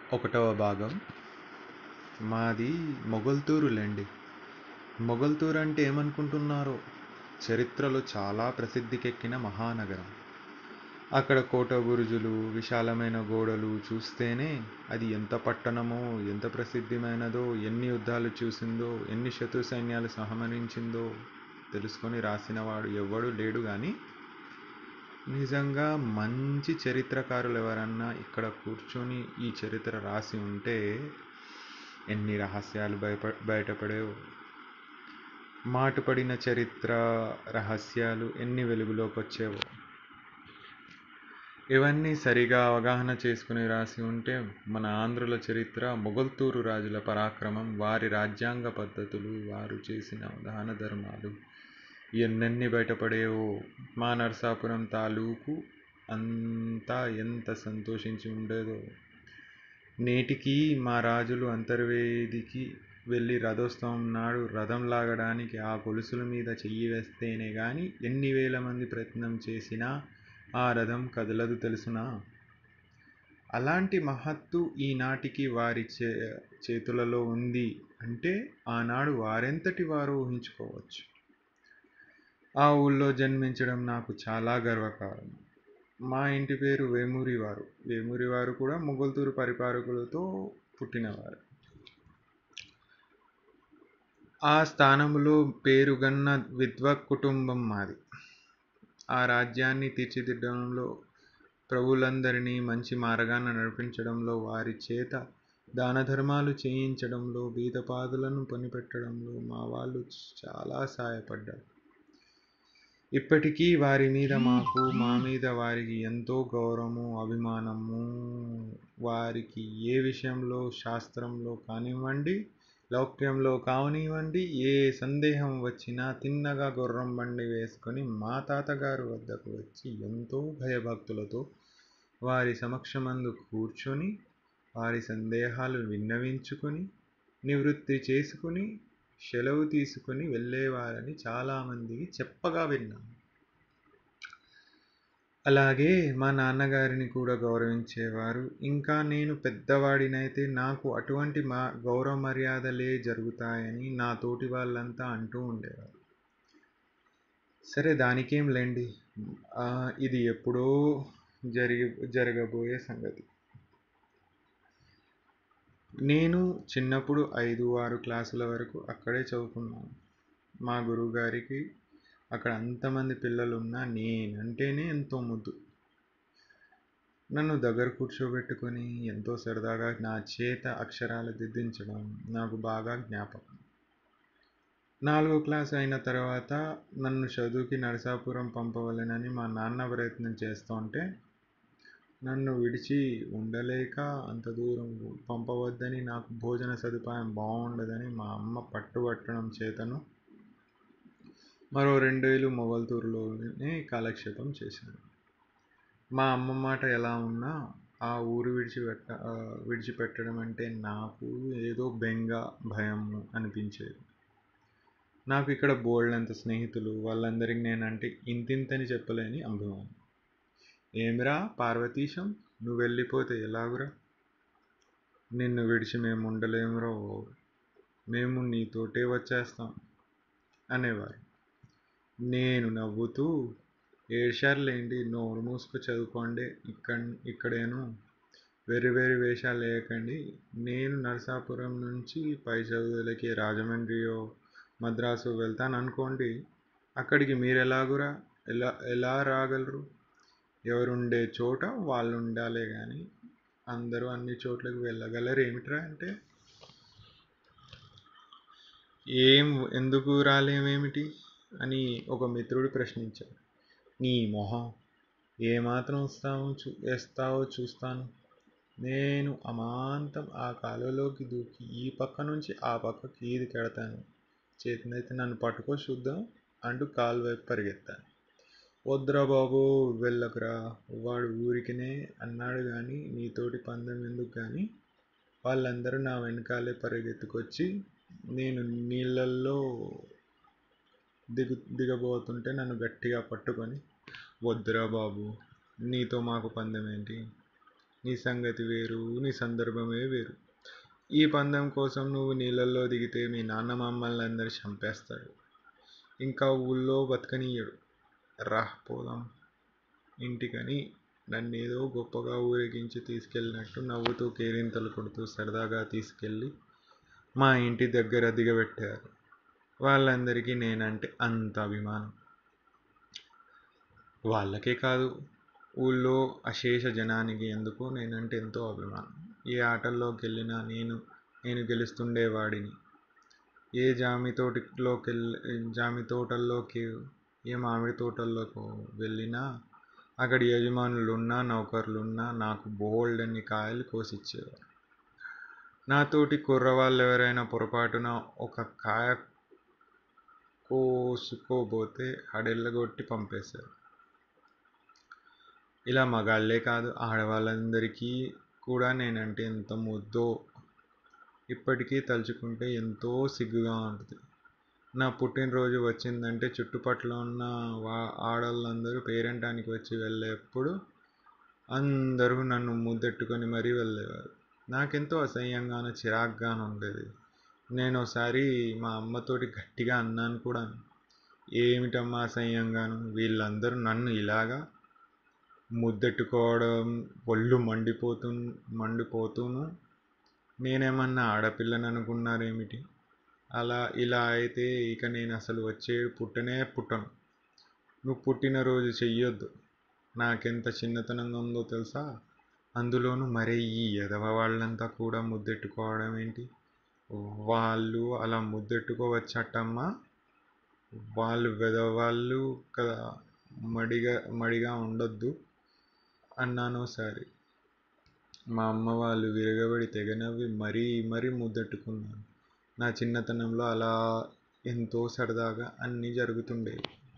ఒకటవ భాగం మాది మొగల్తూరులేండి మొగల్తూరు అంటే ఏమనుకుంటున్నారో చరిత్రలో చాలా ప్రసిద్ధికెక్కిన మహానగరం అక్కడ కోట బురుజులు విశాలమైన గోడలు చూస్తేనే అది ఎంత పట్టణమో ఎంత ప్రసిద్ధమైనదో ఎన్ని యుద్ధాలు చూసిందో ఎన్ని శత్రు సైన్యాలు సంహరించిందో తెలుసుకొని రాసినవాడు ఎవ్వడు లేడు కానీ నిజంగా మంచి చరిత్రకారులు ఎవరన్నా ఇక్కడ కూర్చొని ఈ చరిత్ర రాసి ఉంటే ఎన్ని రహస్యాలు బయప బయటపడేవో మాటుపడిన చరిత్ర రహస్యాలు ఎన్ని వెలుగులోకి వచ్చేవో ఇవన్నీ సరిగా అవగాహన చేసుకుని రాసి ఉంటే మన ఆంధ్రుల చరిత్ర మొగల్తూరు రాజుల పరాక్రమం వారి రాజ్యాంగ పద్ధతులు వారు చేసిన దాన ధర్మాలు ఎన్నెన్ని బయటపడేవో మా నరసాపురం తాలూకు అంతా ఎంత సంతోషించి ఉండేదో నేటికి మా రాజులు అంతర్వేదికి వెళ్ళి రథోత్సవం నాడు రథం లాగడానికి ఆ గొలుసుల మీద చెయ్యి వేస్తేనే కానీ ఎన్ని వేల మంది ప్రయత్నం చేసినా ఆ రథం కదలదు తెలుసునా అలాంటి మహత్తు ఈనాటికి వారి చే చేతులలో ఉంది అంటే ఆనాడు వారెంతటి వారో ఊహించుకోవచ్చు ఆ ఊళ్ళో జన్మించడం నాకు చాలా గర్వకారణం మా ఇంటి పేరు వేమూరి వారు వేమూరి వారు కూడా మొగల్తూరు పరిపాలకులతో పుట్టినవారు ఆ స్థానంలో పేరుగన్న విద్వ కుటుంబం మాది ఆ రాజ్యాన్ని తీర్చిదిద్దడంలో ప్రభులందరినీ మంచి మార్గాన నడిపించడంలో వారి చేత దాన ధర్మాలు చేయించడంలో బీదపాదులను పనిపెట్టడంలో మా వాళ్ళు చాలా సహాయపడ్డారు ఇప్పటికీ వారి మీద మాకు మా మీద వారికి ఎంతో గౌరవము అభిమానము వారికి ఏ విషయంలో శాస్త్రంలో కానివ్వండి లౌక్యంలో కానివ్వండి ఏ సందేహం వచ్చినా తిన్నగా గుర్రం బండి వేసుకొని మా తాతగారు వద్దకు వచ్చి ఎంతో భయభక్తులతో వారి సమక్షమందు కూర్చొని వారి సందేహాలు విన్నవించుకొని నివృత్తి చేసుకుని సెలవు తీసుకుని వెళ్ళేవారని చాలామందికి చెప్పగా విన్నాను అలాగే మా నాన్నగారిని కూడా గౌరవించేవారు ఇంకా నేను పెద్దవాడినైతే నాకు అటువంటి మా గౌరవ మర్యాదలే జరుగుతాయని నా తోటి వాళ్ళంతా అంటూ ఉండేవారు సరే దానికేం లేండి ఇది ఎప్పుడో జరిగి జరగబోయే సంగతి నేను చిన్నప్పుడు ఐదు ఆరు క్లాసుల వరకు అక్కడే చదువుకున్నాను మా గురువుగారికి అక్కడ అంతమంది పిల్లలు ఉన్నా నేనంటేనే ఎంతో ముద్దు నన్ను దగ్గర కూర్చోబెట్టుకొని ఎంతో సరదాగా నా చేత అక్షరాలు దిద్దించడం నాకు బాగా జ్ఞాపకం నాలుగో క్లాస్ అయిన తర్వాత నన్ను చదువుకి నరసాపురం పంపవలెనని మా నాన్న ప్రయత్నం చేస్తుంటే నన్ను విడిచి ఉండలేక అంత దూరం పంపవద్దని నాకు భోజన సదుపాయం బాగుండదని మా అమ్మ పట్టుబట్టడం చేతను మరో రెండేళ్ళు మొగల్తూరులోనే కాలక్షేపం చేశాను మా అమ్మ మాట ఎలా ఉన్నా ఆ ఊరు విడిచిపెట్ట విడిచిపెట్టడం అంటే నాకు ఏదో బెంగ భయం అనిపించేది నాకు ఇక్కడ బోల్డంత స్నేహితులు వాళ్ళందరికీ నేనంటే ఇంతింతని చెప్పలేని అభిమానం ఏమిరా పార్వతీశం నువ్వు వెళ్ళిపోతే ఎలాగురా నిన్ను విడిచి మేము ఉండలేమురో మేము నీతోటే వచ్చేస్తాం అనేవారు నేను నవ్వుతూ ఏడ్చారులేండి నోరు మూసుకు చదువుకోండి ఇక్కడ ఇక్కడేను వేరు వేరు వేషాలు వేయకండి నేను నరసాపురం నుంచి పై చదువులకి రాజమండ్రియో మద్రాసు వెళ్తాను అనుకోండి అక్కడికి మీరు ఎలాగురా ఎలా ఎలా రాగలరు ఎవరుండే చోట వాళ్ళు ఉండాలే కానీ అందరూ అన్ని చోట్లకి వెళ్ళగలరు ఏమిట్రా అంటే ఏం ఎందుకు రాలేమేమిటి అని ఒక మిత్రుడు ప్రశ్నించాడు నీ మొహం ఏమాత్రం వస్తావో చూ వేస్తావో చూస్తాను నేను అమాంతం ఆ కాలువలోకి దూకి ఈ పక్క నుంచి ఆ పక్కకి ఈది కెడతాను చేతినైతే నన్ను పట్టుకో చూద్దాం అంటూ కాలు వైపు పరిగెత్తాను వద్దురా బాబు వెళ్ళకురా వాడు ఊరికినే అన్నాడు కానీ నీతోటి పందెం ఎందుకు కానీ వాళ్ళందరూ నా వెనకాలే పరిగెత్తుకొచ్చి నేను నీళ్ళల్లో దిగు దిగబోతుంటే నన్ను గట్టిగా పట్టుకొని వద్దురా బాబు నీతో మాకు పందెం ఏంటి నీ సంగతి వేరు నీ సందర్భమే వేరు ఈ పందెం కోసం నువ్వు నీళ్ళల్లో దిగితే మీ నాన్న మమ్మల్ని అందరు చంపేస్తాడు ఇంకా ఊళ్ళో బతకనీయడు రా పోదాం ఇంటికని నన్నేదో గొప్పగా ఊరేగించి తీసుకెళ్ళినట్టు నవ్వుతూ కేరింతలు కొడుతూ సరదాగా తీసుకెళ్ళి మా ఇంటి దగ్గర దిగబెట్టారు వాళ్ళందరికీ నేనంటే అంత అభిమానం వాళ్ళకే కాదు ఊళ్ళో అశేష జనానికి ఎందుకో నేనంటే ఎంతో అభిమానం ఏ ఆటల్లోకి వెళ్ళినా నేను నేను గెలుస్తుండేవాడిని ఏ జామి తోటలోకి వెళ్ళి జామి తోటల్లోకి ఏ మామిడి తోటల్లోకి వెళ్ళినా అక్కడి యజమానులు ఉన్నా నౌకర్లు ఉన్నా నాకు బోల్డన్ని కాయలు కోసిచ్చేవారు నాతోటి కుర్రవాళ్ళు ఎవరైనా పొరపాటున ఒక కాయ కోసుకోబోతే హడెల్లగొట్టి పంపేశారు ఇలా మగాళ్ళే కాదు ఆడవాళ్ళందరికీ కూడా నేనంటే ఎంత ముద్దో ఇప్పటికీ తలుచుకుంటే ఎంతో సిగ్గుగా ఉంటుంది నా పుట్టినరోజు వచ్చిందంటే చుట్టుపక్కల ఉన్న వా ఆడవాళ్ళందరూ పేరంటానికి వచ్చి వెళ్ళేప్పుడు అందరూ నన్ను ముద్దెట్టుకొని మరీ వెళ్ళేవారు నాకెంతో అసహ్యంగాను చిరాగ్గాను ఉండేది నేను ఒకసారి మా అమ్మతోటి గట్టిగా అన్నాను కూడా ఏమిటమ్మా అసహ్యంగాను వీళ్ళందరూ నన్ను ఇలాగా ముద్దెట్టుకోవడం ఒళ్ళు మండిపోతూ మండిపోతూను నేనేమన్నా ఆడపిల్లని అనుకున్నారేమిటి అలా ఇలా అయితే ఇక నేను అసలు వచ్చే పుట్టనే పుట్టను నువ్వు పుట్టినరోజు చెయ్యొద్దు నాకెంత చిన్నతనంగా ఉందో తెలుసా అందులోనూ మరీ ఈ ఎదవ వాళ్ళంతా కూడా ముద్దెట్టుకోవడం ఏంటి వాళ్ళు అలా ముద్దెట్టుకోవచ్చటమ్మా వాళ్ళు వెదవాళ్ళు కదా మడిగా మడిగా ఉండొద్దు అన్నాను ఒకసారి మా అమ్మ వాళ్ళు విరగబడి తెగ నవ్వి మరీ మరీ ముద్దెట్టుకున్నాను నా చిన్నతనంలో అలా ఎంతో సరదాగా అన్నీ జరుగుతుండేవి